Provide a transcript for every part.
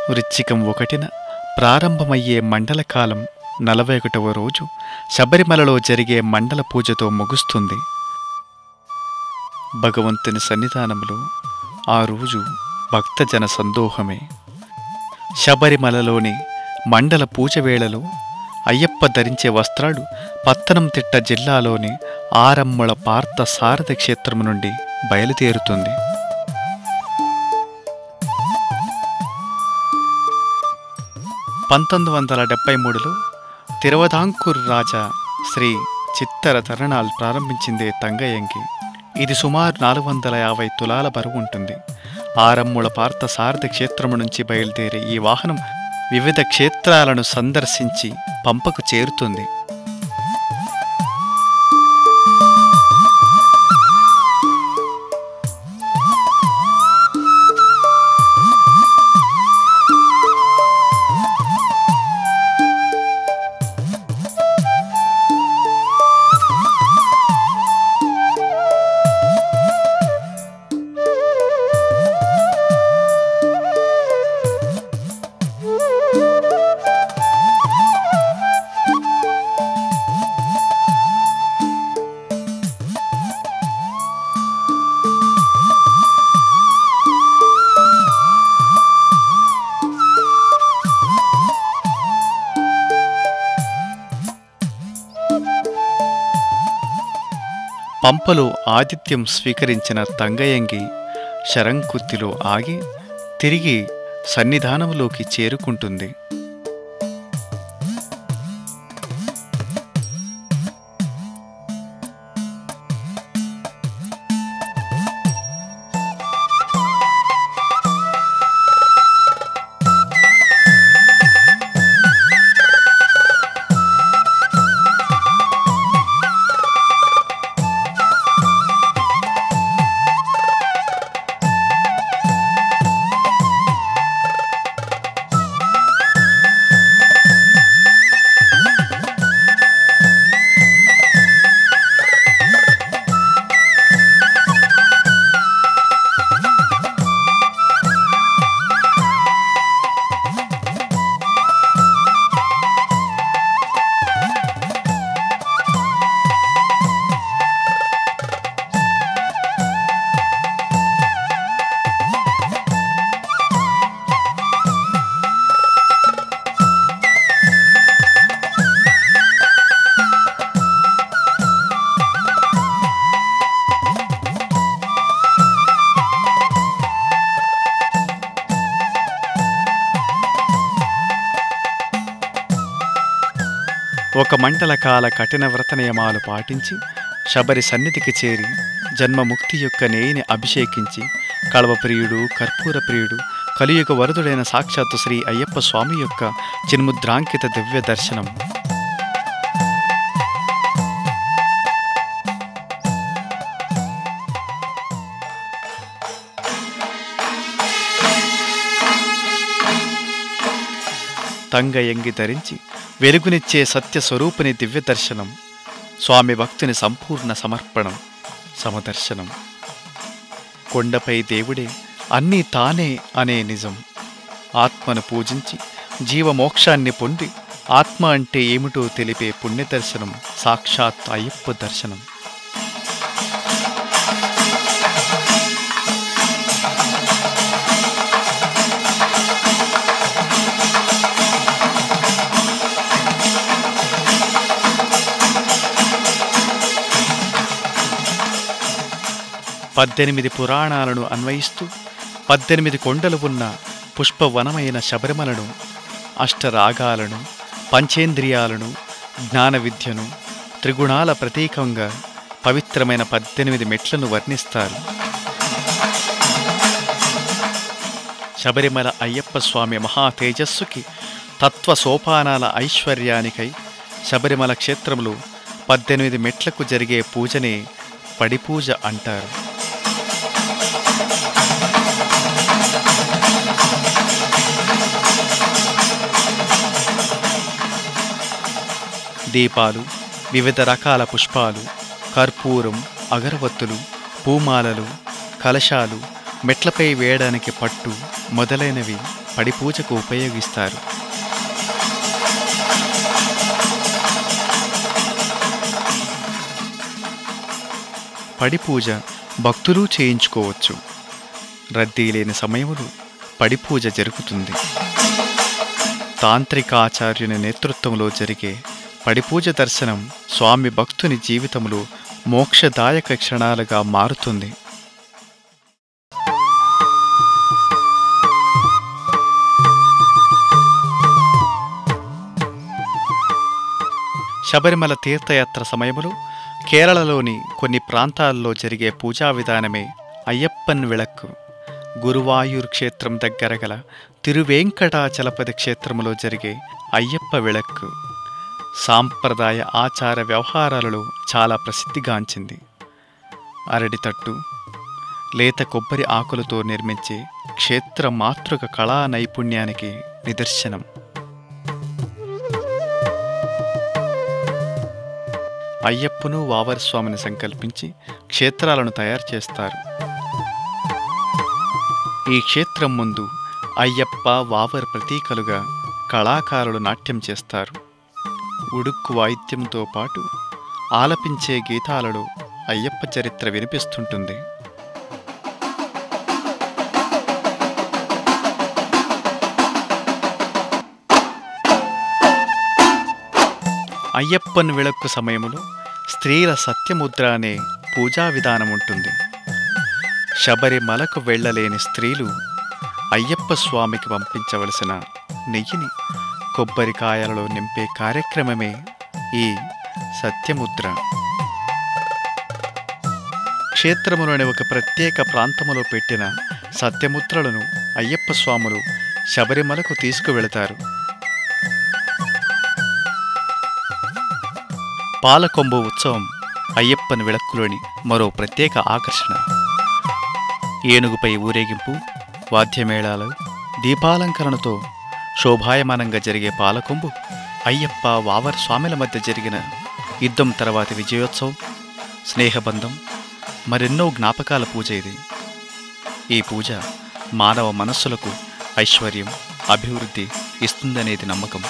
వృచ్చికం ఒకటిన ప్రారంభమయ్యే మండలకాలం నలభై ఒకటవ రోజు శబరిమలలో జరిగే మండల పూజతో ముగుస్తుంది భగవంతుని సన్నిధానంలో ఆ రోజు భక్తజన సందోహమే శబరిమలలోని మండల పూజ వేళలో అయ్యప్ప ధరించే వస్త్రాలు పత్తనంతిట్ట జిల్లాలోని ఆరమ్మల పార్థ సారథి క్షేత్రం నుండి బయలుదేరుతుంది పంతొమ్మిది వందల డెబ్బై మూడులో తిరువదాంకూర్ రాజా శ్రీ చిత్తర తరణాల్ ప్రారంభించిందే తంగయంగి ఇది సుమారు నాలుగు వందల యాభై తులాల బరువు ఉంటుంది ఆరమ్ముల పార్థ సారథి క్షేత్రము నుంచి బయలుదేరే ఈ వాహనం వివిధ క్షేత్రాలను సందర్శించి పంపకు చేరుతుంది పంపలో ఆతిథ్యం స్వీకరించిన తంగయంగి శరంకుత్తిలో ఆగి తిరిగి సన్నిధానంలోకి చేరుకుంటుంది ఒక మండల కాల కఠిన వ్రత నియమాలు పాటించి శబరి సన్నిధికి చేరి జన్మముక్తి యొక్క నేయిని అభిషేకించి కళవప్రియుడు కర్పూర ప్రియుడు కలియుగ వరదుడైన సాక్షాత్తు శ్రీ అయ్యప్ప స్వామి యొక్క చిన్ముద్రాంకిత దివ్య దర్శనం తంగయంగి ధరించి వెలుగునిచ్చే సత్య స్వరూపుని దివ్య దర్శనం స్వామి భక్తుని సంపూర్ణ సమర్పణం సమదర్శనం కొండపై దేవుడే అన్నీ తానే అనే నిజం ఆత్మను పూజించి జీవమోక్షాన్ని పొంది ఆత్మ అంటే ఏమిటో తెలిపే పుణ్యదర్శనం సాక్షాత్ అయ్యప్ప దర్శనం పద్దెనిమిది పురాణాలను అన్వయిస్తూ పద్దెనిమిది కొండలు ఉన్న పుష్పవనమైన శబరిమలను అష్టరాగాలను పంచేంద్రియాలను జ్ఞాన విద్యను త్రిగుణాల ప్రతీకంగా పవిత్రమైన పద్దెనిమిది మెట్లను వర్ణిస్తారు శబరిమల అయ్యప్ప స్వామి మహా తేజస్సుకి తత్వ సోపానాల ఐశ్వర్యానికై శబరిమల క్షేత్రంలో పద్దెనిమిది మెట్లకు జరిగే పూజనే పడిపూజ అంటారు దీపాలు వివిధ రకాల పుష్పాలు కర్పూరం అగరవత్తులు పూమాలలు కలశాలు మెట్లపై వేయడానికి పట్టు మొదలైనవి పడి పూజకు ఉపయోగిస్తారు పడి పూజ భక్తులు చేయించుకోవచ్చు రద్దీ లేని సమయంలో పడి పూజ జరుగుతుంది తాంత్రికాచార్యుని నేతృత్వంలో జరిగే పడిపూజ దర్శనం స్వామి భక్తుని జీవితంలో మోక్షదాయక క్షణాలుగా మారుతుంది శబరిమల తీర్థయాత్ర సమయంలో కేరళలోని కొన్ని ప్రాంతాల్లో జరిగే పూజా విధానమే అయ్యప్పన్ విళక్కు గురువాయూర్ క్షేత్రం దగ్గర గల తిరువేంకటాచలపతి క్షేత్రములో జరిగే అయ్యప్ప విళక్కు సాంప్రదాయ ఆచార వ్యవహారాలలో చాలా ప్రసిద్ధిగాంచింది అరటితట్టు లేత కొబ్బరి ఆకులతో నిర్మించే క్షేత్ర మాతృక కళా నైపుణ్యానికి నిదర్శనం అయ్యప్పను వావరస్వామిని సంకల్పించి క్షేత్రాలను తయారు చేస్తారు ఈ క్షేత్రం ముందు అయ్యప్ప వావర్ ప్రతీకలుగా కళాకారులు నాట్యం చేస్తారు ఉడుక్కు వాయిద్యంతో పాటు ఆలపించే గీతాలలో అయ్యప్ప చరిత్ర వినిపిస్తుంటుంది అయ్యప్పన్ విళక్కు సమయంలో స్త్రీల సత్యముద్ర అనే పూజా విధానం ఉంటుంది శబరిమలకు వెళ్ళలేని స్త్రీలు అయ్యప్ప స్వామికి పంపించవలసిన నెయ్యిని కొబ్బరికాయలలో నింపే కార్యక్రమమే ఈ సత్యముద్ర క్షేత్రములోని ఒక ప్రత్యేక ప్రాంతములో పెట్టిన సత్యముద్రలను అయ్యప్ప స్వాములు శబరిమలకు తీసుకువెళతారు పాలకొంబు ఉత్సవం అయ్యప్పని విளక్కులోని మరో ప్రత్యేక ఆకర్షణ ఏనుగుపై ఊరేగింపు వాద్యమేళాలు దీపాలంకరణతో శోభాయమానంగా జరిగే పాలకొంబు అయ్యప్ప వావర్ స్వామిల మధ్య జరిగిన యుద్ధం తర్వాతి విజయోత్సవం స్నేహబంధం మరెన్నో జ్ఞాపకాల పూజ ఇది ఈ పూజ మానవ మనస్సులకు ఐశ్వర్యం అభివృద్ధి ఇస్తుందనేది నమ్మకం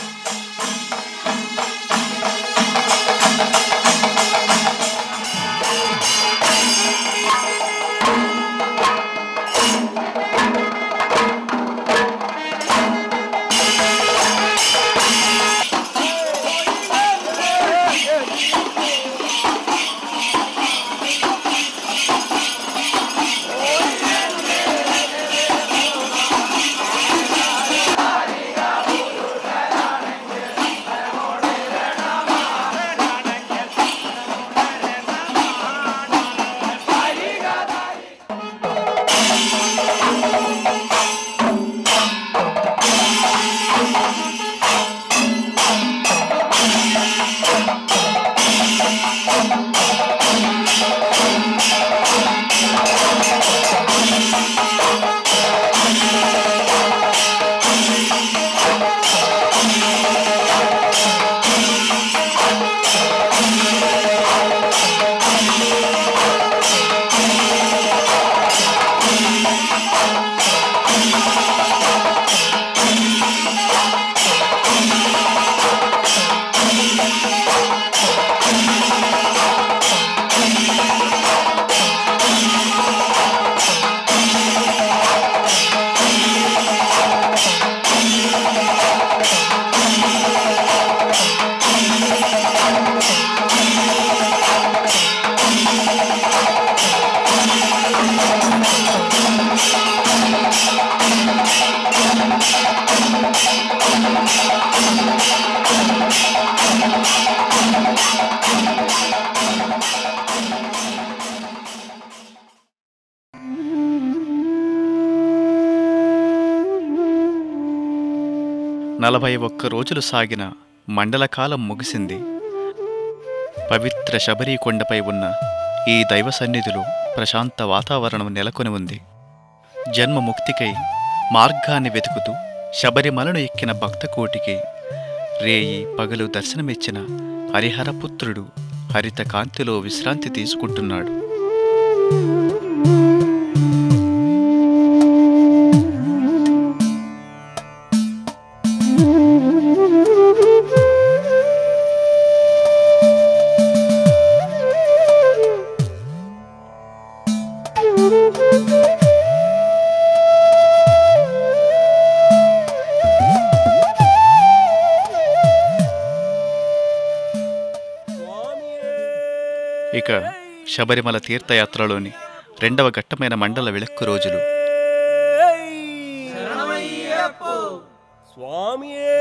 నలభై ఒక్క రోజులు సాగిన మండలకాలం ముగిసింది పవిత్ర శబరి కొండపై ఉన్న ఈ దైవ సన్నిధిలో ప్రశాంత వాతావరణం నెలకొని ఉంది జన్మ ముక్తికై మార్గాన్ని వెతుకుతూ శబరిమలను ఎక్కిన భక్తకోటికి రేయి పగలు దర్శనమిచ్చిన హరిహరపుత్రుడు హరిత కాంతిలో విశ్రాంతి తీసుకుంటున్నాడు శబరిమల తీర్థయాత్రలోని రెండవ ఘట్టమైన మండల విలక్కు రోజులు స్వామియే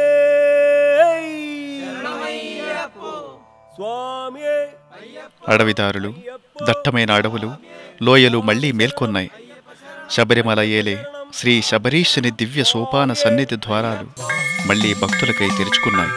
స్వామియే అడవిదారులు దట్టమైన అడవులు లోయలు మళ్లీ మేల్కొన్నాయి శబరిమల ఏలే శ్రీ శబరీషుని దివ్య సోపాన సన్నిధి ద్వారాలు మళ్లీ భక్తులకై తెరుచుకున్నాయి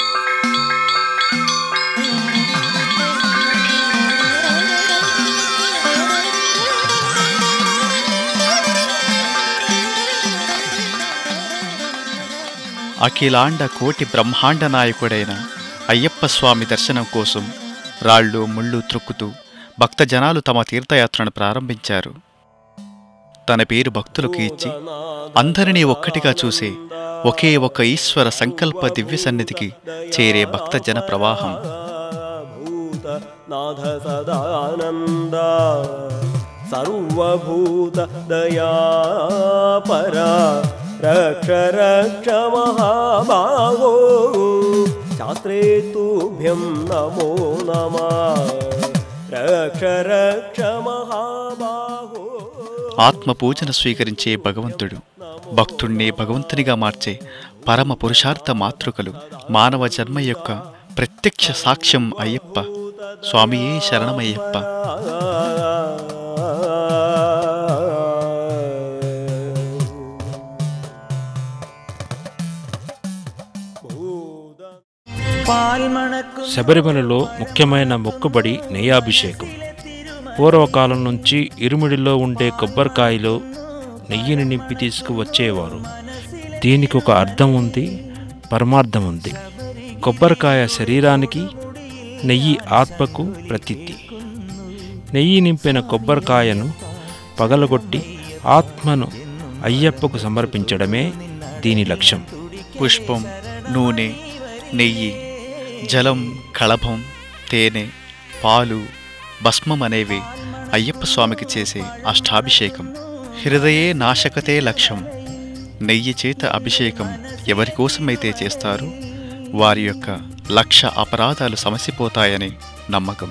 అఖిలాండ కోటి బ్రహ్మాండ నాయకుడైన అయ్యప్ప స్వామి దర్శనం కోసం రాళ్ళు ముళ్ళు త్రొక్కుతూ భక్త జనాలు తమ తీర్థయాత్రను ప్రారంభించారు తన పేరు భక్తులకు ఇచ్చి అందరినీ ఒక్కటిగా చూసే ఒకే ఒక ఈశ్వర సంకల్ప దివ్య సన్నిధికి చేరే భక్త జన ప్రవాహం భూత నాథ సదానంద సర్వభూత దయాపర రక్ష రక్ష మహాబాహో శాస్త్రే తుభ్యం నమో నమ రక్ష రక్ష మహాబాహో ఆత్మ పూజను స్వీకరించే భగవంతుడు భక్తుణ్ణి భగవంతునిగా మార్చే పరమ పురుషార్థ మాతృకలు మానవ జన్మ యొక్క ప్రత్యక్ష సాక్ష్యం అయ్యప్ప స్వామియే శరణమయ్యప్ప శబరిమలలో ముఖ్యమైన మొక్కుబడి నెయ్యాభిషేకం పూర్వకాలం నుంచి ఇరుముడిలో ఉండే కొబ్బరికాయలో నెయ్యిని నింపి తీసుకువచ్చేవారు దీనికి ఒక అర్థం ఉంది పరమార్థం ఉంది కొబ్బరికాయ శరీరానికి నెయ్యి ఆత్మకు ప్రతీతి నెయ్యి నింపిన కొబ్బరికాయను పగలగొట్టి ఆత్మను అయ్యప్పకు సమర్పించడమే దీని లక్ష్యం పుష్పం నూనె నెయ్యి జలం కళభం తేనె పాలు భస్మం అనేవి అయ్యప్ప స్వామికి చేసే అష్టాభిషేకం హృదయే నాశకతే లక్ష్యం నెయ్యి చేత అభిషేకం ఎవరి కోసమైతే చేస్తారో వారి యొక్క లక్ష అపరాధాలు సమసిపోతాయని నమ్మకం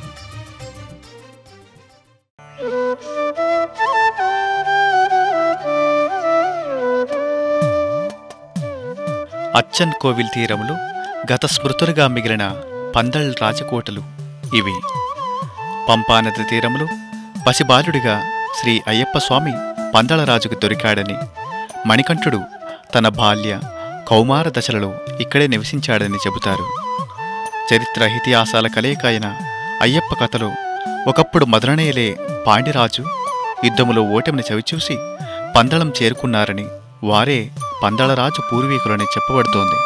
అచ్చన్ కోవిల్ తీరంలో గత స్మృతులుగా మిగిలిన పందళ్ రాజకోటలు ఇవి పంపానది తీరంలో పసిబాలుడిగా శ్రీ అయ్యప్ప స్వామి పందళరాజుకు దొరికాడని మణికంఠుడు తన బాల్య కౌమార దశలలో ఇక్కడే నివసించాడని చెబుతారు చరిత్ర ఇతిహాసాల కలయిక అయిన అయ్యప్ప కథలో ఒకప్పుడు మధురనేలే పాండ్యరాజు యుద్ధములో ఓటమిని చవిచూసి పందళం చేరుకున్నారని వారే పందళరాజు పూర్వీకులని చెప్పబడుతోంది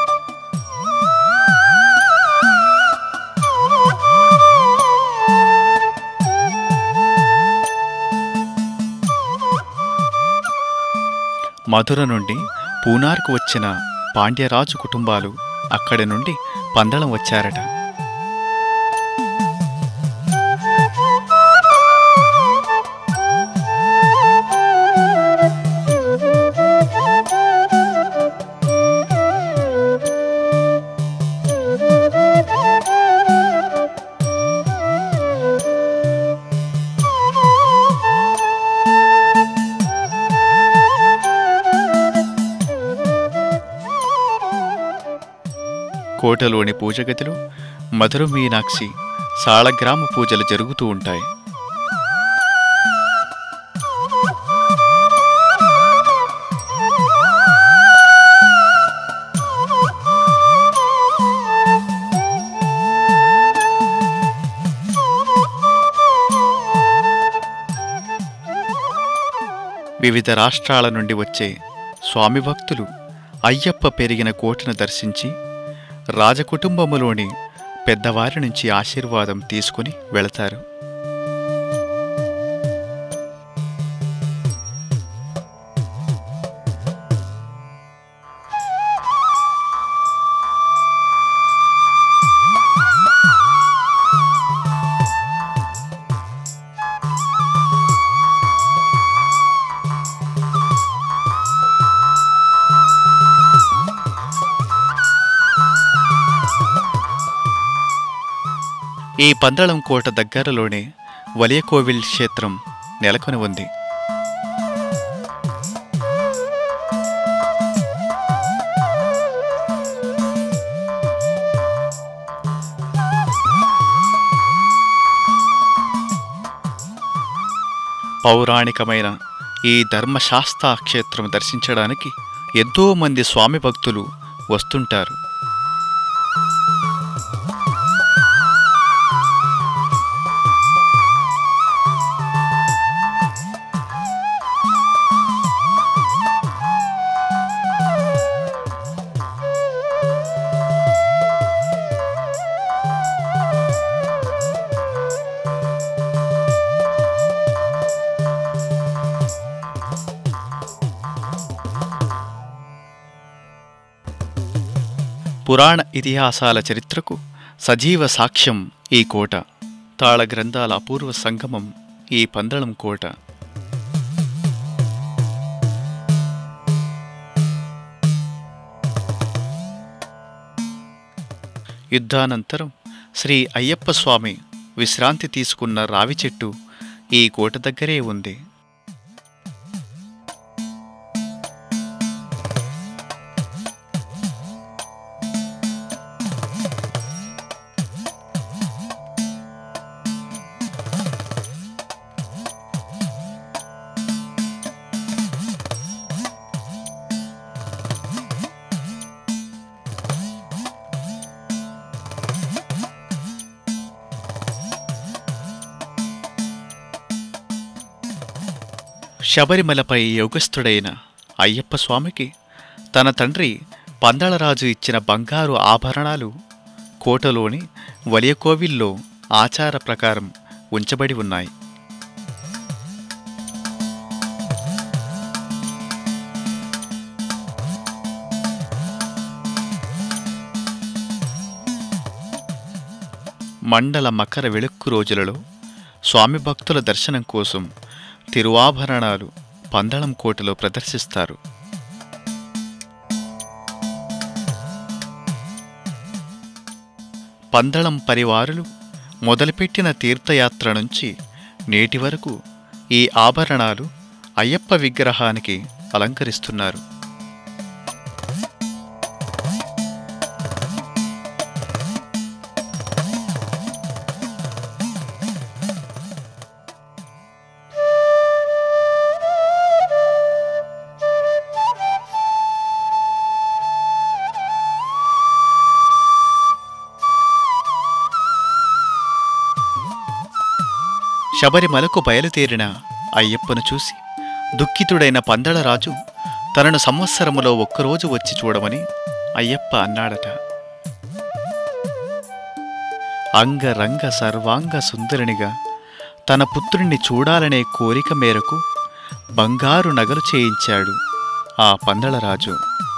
మధుర నుండి పూనార్కు వచ్చిన పాండ్యరాజు కుటుంబాలు అక్కడి నుండి పందళం వచ్చారట కోటలోని పూజగదిలో మధుర మీనాక్షి సాళగ్రామ పూజలు జరుగుతూ ఉంటాయి వివిధ రాష్ట్రాల నుండి వచ్చే స్వామి భక్తులు అయ్యప్ప పెరిగిన కోటను దర్శించి రాజకుటుంబములోని పెద్దవారి నుంచి ఆశీర్వాదం తీసుకుని వెళతారు ఈ పందళం కోట దగ్గరలోనే వలియకోవిల్ క్షేత్రం నెలకొని ఉంది పౌరాణికమైన ఈ ధర్మశాస్త్ర క్షేత్రం దర్శించడానికి ఎంతో మంది స్వామి భక్తులు వస్తుంటారు పురాణ ఇతిహాసాల చరిత్రకు సజీవ సాక్ష్యం ఈ కోట తాళ గ్రంథాల అపూర్వ సంగమం ఈ పందళం కోట యుద్ధానంతరం శ్రీ అయ్యప్ప స్వామి విశ్రాంతి తీసుకున్న రావి చెట్టు ఈ కోట దగ్గరే ఉంది శబరిమలపై యోగస్థుడైన అయ్యప్ప స్వామికి తన తండ్రి పందళరాజు ఇచ్చిన బంగారు ఆభరణాలు కోటలోని వలియకోవిల్లో ఆచార ప్రకారం ఉంచబడి ఉన్నాయి మండల మకర వెలుక్కు రోజులలో స్వామి భక్తుల దర్శనం కోసం తిరువాభరణాలు పందళం కోటలో ప్రదర్శిస్తారు పందళం పరివారులు మొదలుపెట్టిన తీర్థయాత్ర నుంచి నేటి వరకు ఈ ఆభరణాలు అయ్యప్ప విగ్రహానికి అలంకరిస్తున్నారు శబరిమలకు బయలుదేరిన అయ్యప్పను చూసి దుఃఖితుడైన పందళరాజు తనను సంవత్సరములో ఒక్కరోజు వచ్చి చూడమని అయ్యప్ప అన్నాడట అంగరంగ సర్వాంగ సుందరునిగా తన పుత్రుణ్ణి చూడాలనే కోరిక మేరకు బంగారు నగలు చేయించాడు ఆ పందళరాజు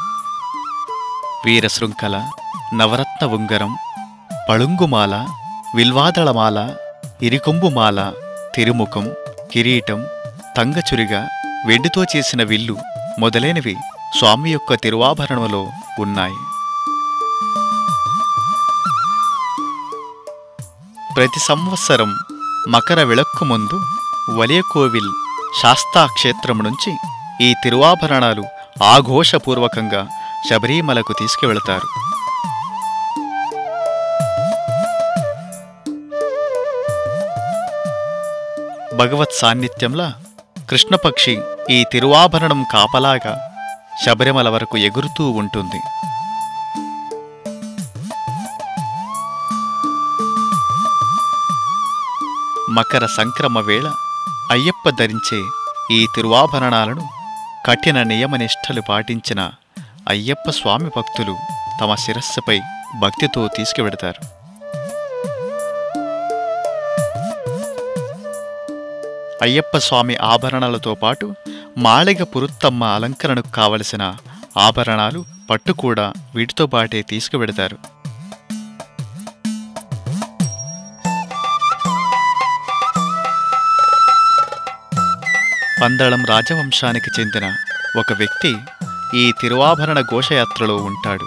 వీరశృంఖల నవరత్న ఉంగరం పళుంగుమాల విల్వాదళమాల ఇరికొంబుమాల తిరుముఖం కిరీటం తంగచురిగా వెండితో చేసిన విల్లు మొదలైనవి స్వామి యొక్క తిరువాభరణంలో ఉన్నాయి ప్రతి సంవత్సరం మకర విళక్కు ముందు వలియకోవిల్ శాస్తా క్షేత్రం నుంచి ఈ తిరువాభరణాలు ఆఘోషపూర్వకంగా శబరిమలకు తీసుకువెళతారు భగవత్ సాన్నిధ్యంలా కృష్ణపక్షి ఈ తిరువాభరణం కాపలాగా శబరిమల వరకు ఎగురుతూ ఉంటుంది మకర సంక్రమ వేళ అయ్యప్ప ధరించే ఈ తిరువాభరణాలను కఠిన నియమనిష్టలు పాటించిన అయ్యప్ప స్వామి భక్తులు తమ శిరస్సుపై భక్తితో తీసుకువెడతారు అయ్యప్ప స్వామి ఆభరణాలతో పాటు మాళిగ పురుత్తమ్మ అలంకరణకు కావలసిన ఆభరణాలు పట్టు కూడా వీటితో పాటే తీసుకువెడతారు పందళం రాజవంశానికి చెందిన ఒక వ్యక్తి ఈ తిరువాభరణ ఘోషయాత్రలో ఉంటాడు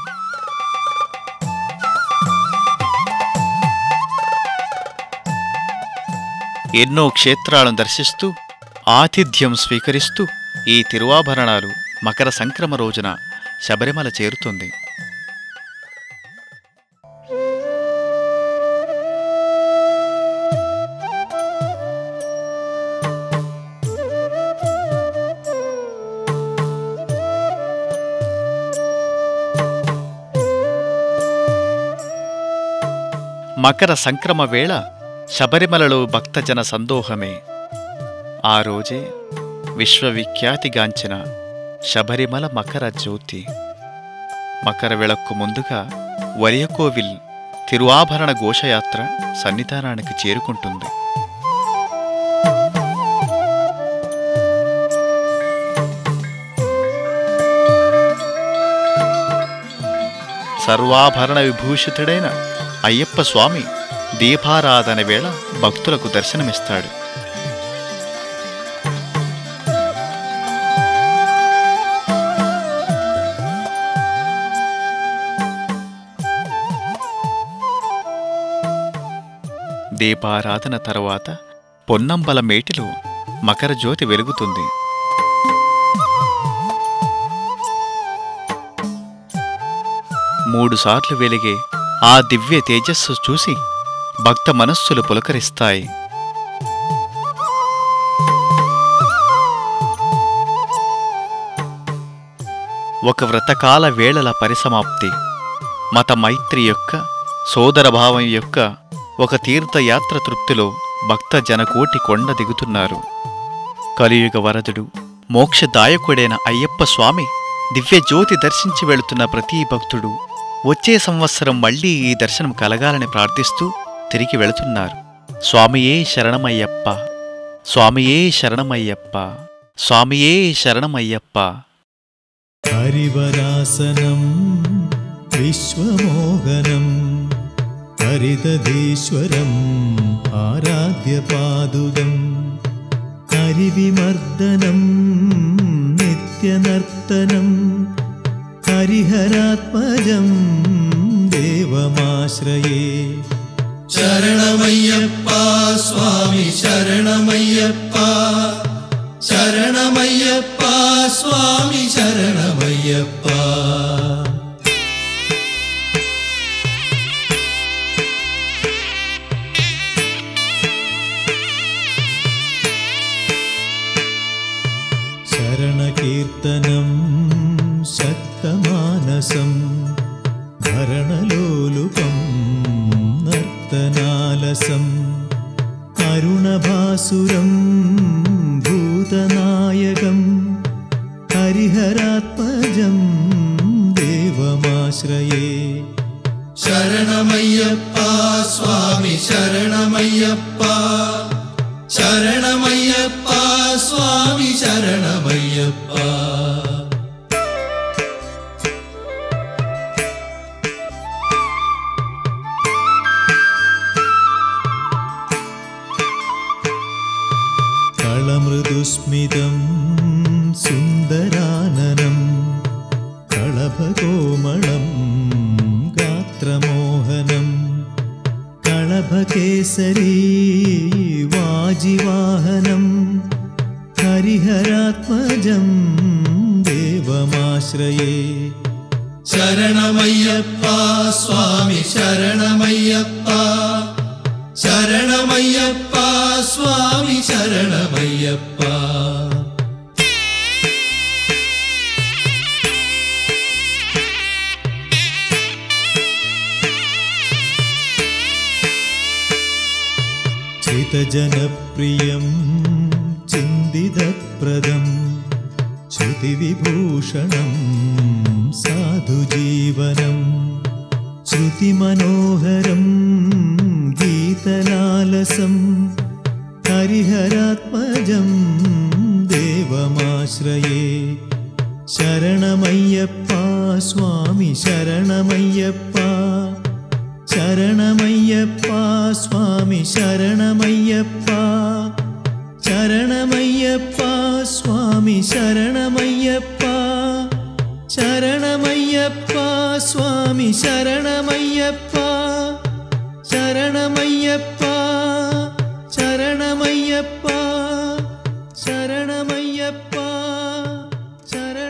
ఎన్నో క్షేత్రాలను దర్శిస్తూ ఆతిథ్యం స్వీకరిస్తూ ఈ తిరువాభరణాలు మకర సంక్రమ రోజున శబరిమల చేరుతుంది మకర సంక్రమ వేళ శబరిమలలో భక్తజన సందోహమే ఆ రోజే విశ్వవిఖ్యాతిగాంచిన శబరిమల మకర జ్యోతి మకర వేళకు ముందుగా వరియకోవిల్ తిరువాభరణ ఘోషయాత్ర సన్నిధానానికి చేరుకుంటుంది సర్వాభరణ విభూషితుడైన అయ్యప్ప స్వామి దీపారాధన వేళ భక్తులకు దర్శనమిస్తాడు దీపారాధన తర్వాత పొన్నంబల మేటిలో మకర జ్యోతి వెలుగుతుంది మూడుసార్లు వెలిగే ఆ దివ్య తేజస్సు చూసి భక్త మనస్సులు పులకరిస్తాయి ఒక వ్రతకాల వేళల పరిసమాప్తి మత మైత్రి యొక్క సోదరభావం యొక్క ఒక తీర్థయాత్ర తృప్తిలో భక్త జనకోటి కొండ దిగుతున్నారు కలియుగ వరదుడు మోక్షదాయకుడైన అయ్యప్ప స్వామి దివ్య జ్యోతి దర్శించి వెళుతున్న ప్రతి భక్తుడు వచ్చే సంవత్సరం మళ్ళీ ఈ దర్శనం కలగాలని ప్రార్థిస్తూ తిరిగి వెళుతున్నారు స్వామియే శరణమయ్యప్ప స్వామియే శరణమయ్యప్ప స్వామియే శరణమయ్యప్ప हरिवरासनं विश्वमोहनं हरिदधीश्वरम् आराध्यपादुदम् हरिविमर्दनं नित्यनर्तनं हरिहरात्मजं देवमाश्रये శరణమయ్యప్ప స్వామి శరణమయ్యప్ప శరణమయ్యప్ప స్వామి శరణమయ్యప్ప शरणकीर्तनं शक्तमानसं भरणलोलुपं नर्तनालसम् अरुणभासुरं भूतनायकं हरिहरात्मजं देवमाश्रये శరణమయ్యప్ప స్వామి శరణమయ్యప్ప శరణమయ్యప్ప స్వామి శరణమయ్యప్ప कळमृदुस्मितं सुन्दराननं कळभकोमलं गात्रमोहनं कळभकेसरी वाजिवाहनं हरिहरात्मजं देवमाश्रये శరణమయ్యప్ప స్వామి శరణమయ్యప్ప శరణమయ్యప్ప స్వామి శరణమయ్యప్ప चितजनप्रियं चिन्दिदप्रदं श्रुतिविभूषणं साधुजीवनं श्रुतिमनोहरं गीतलालसं हरिहरात्मजं देवमाश्रये शरणमय्यप्पा स्वामि शरणमय्यप्पा शरणमय्यप्पा स्वामि शरणमय्यप्पा शरणमय्यप्पा स्वामि शरणमय्यप्पा शरणमय्यप्पा स्वामि शरणमय्यप्पा शरणमय्यप्पा शरणमय्यप्पा శరణమయ్యప్ప శరణమయ్యప్ప శరణ